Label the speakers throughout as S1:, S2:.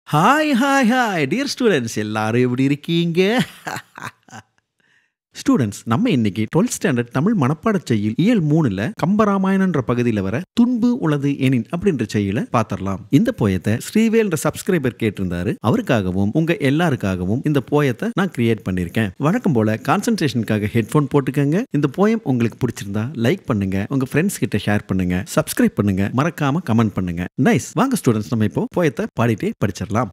S1: hi hi hi dear students எல்லாரும் எப்படி இருக்கீங்க ஸ்டூடெண்ட்ஸ் நம்ம இன்னைக்கு 12th ஸ்டாண்டர்ட் தமிழ் மனப்பாடச் செய்யுள் இயல் மூணுல கம்பராமாயணன்ற பகுதியில் வர துன்பு உளது எனின் அப்படின்ற செய்யுளை பார்த்துடலாம் இந்த போயத்தை ஸ்ரீவேல்ன்ற சப்ஸ்கிரைபர் கேட்டிருந்தாரு அவருக்காகவும் உங்க எல்லாருக்காகவும் இந்த போயத்தை நான் கிரியேட் பண்ணியிருக்கேன் வழக்கம் போல கான்சன்ட்ரேஷனுக்காக ஹெட்ஃபோன் போட்டுக்கோங்க இந்த போயம் உங்களுக்கு பிடிச்சிருந்தா லைக் பண்ணுங்க உங்க ஃப்ரெண்ட்ஸ் கிட்ட ஷேர் பண்ணுங்க சப்ஸ்கிரைப் பண்ணுங்க மறக்காம கமெண்ட் பண்ணுங்க நைஸ் வாங்க ஸ்டூடெண்ட்ஸ் நம்ம இப்போ போயத்தை பாடிட்டே படிச்சிடலாம்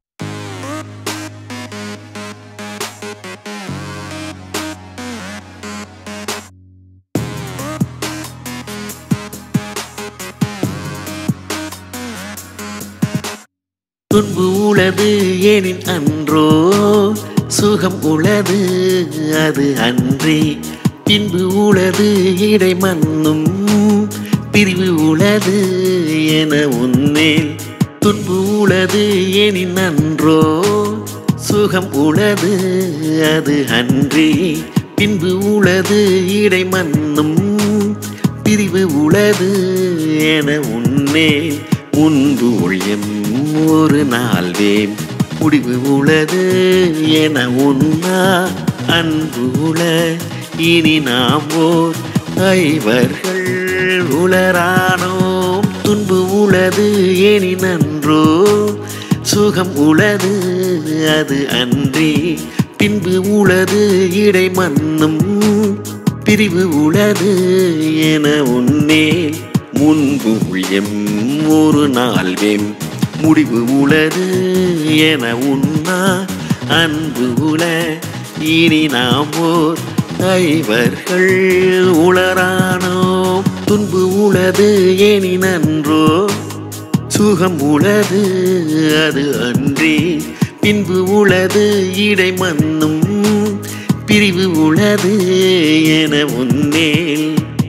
S2: துன்பு உளது எனின் அன்றோ சுகம் உளது அது அன்றி பின்பு உளது இடை மண்ணும் பிரிவு உளது என உன்னேல் துன்பு உளது எனின் அன்றோ சுகம் உளது அது அன்றி பின்பு உளது இடை மண்ணும் பிரிவு உளது என உன்னே முன்பு ஒழியம் ஒரு நாள் வேம் முடிவு உளது என உண்ணா அன்பு உள இனி நாம் ஓர் ஐவர்கள் உளரானோம் துன்பு உளது எனி நன்றோ சுகம் உளது அது அன்றி பின்பு உளது இடை மண்ணும் பிரிவு உளது என உன்னேல் முன்பு எம் ஒரு நாள் வெம் முடிவு உளது என உண்ணா அன்பு உள இனி நாம் ஓர் ஐவர்கள் உளரானோம் துன்பு உளது எனி நன்றோ சுகம் உளது அது அன்றி பின்பு உளது இடை மண்ணும் பிரிவு உளது என உன்னேல்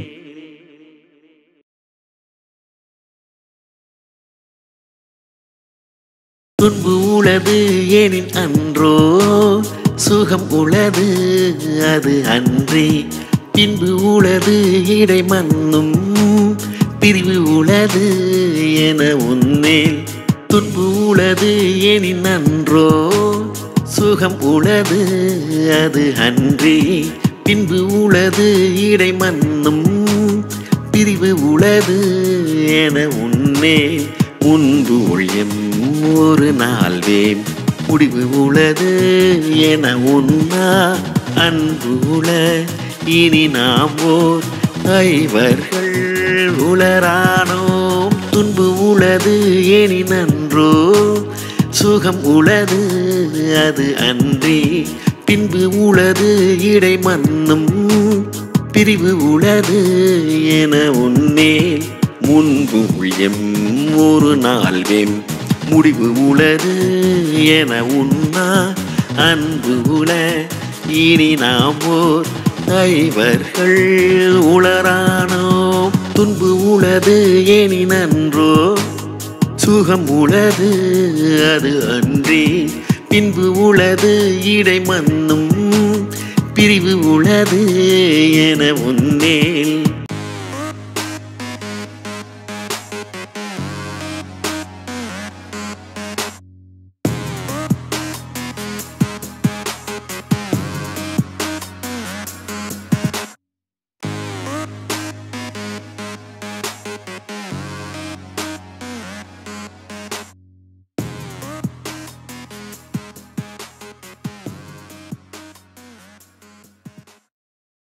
S2: துன்பு உளது எனின் அன்றோ சுகம் உளது அது அன்றி பின்பு உளது இடை மண்ணும் பிரிவு உளது என உன்னேல் துன்பு உளது எனின் அன்றோ சுகம் உளது அது அன்றி பின்பு உளது இடை மண்ணும் பிரிவு உளது என உன்னே முன்பு ஒழியம் ஒரு நாள் வேம் முடிவு உளது என உண்ணா அன்பு உள இனி நாம் ஓர் ஐவர்கள் உளரானோம் துன்பு உளது எனி நன்றோ சுகம் உளது அது அன்றி பின்பு உளது இடை மண்ணும் பிரிவு உளது என உன்னேல் முன்பு எம் ஒரு நாள் வெம் முடிவு உளது என உண்ணா அன்பு உள இனி நாம் ஓர் ஐவர்கள் உளரானோம் துன்பு உளது எனி நன்றோ சுகம் உளது அது அன்றி பின்பு உளது இடை மண்ணும் பிரிவு உளது என உன்னேல்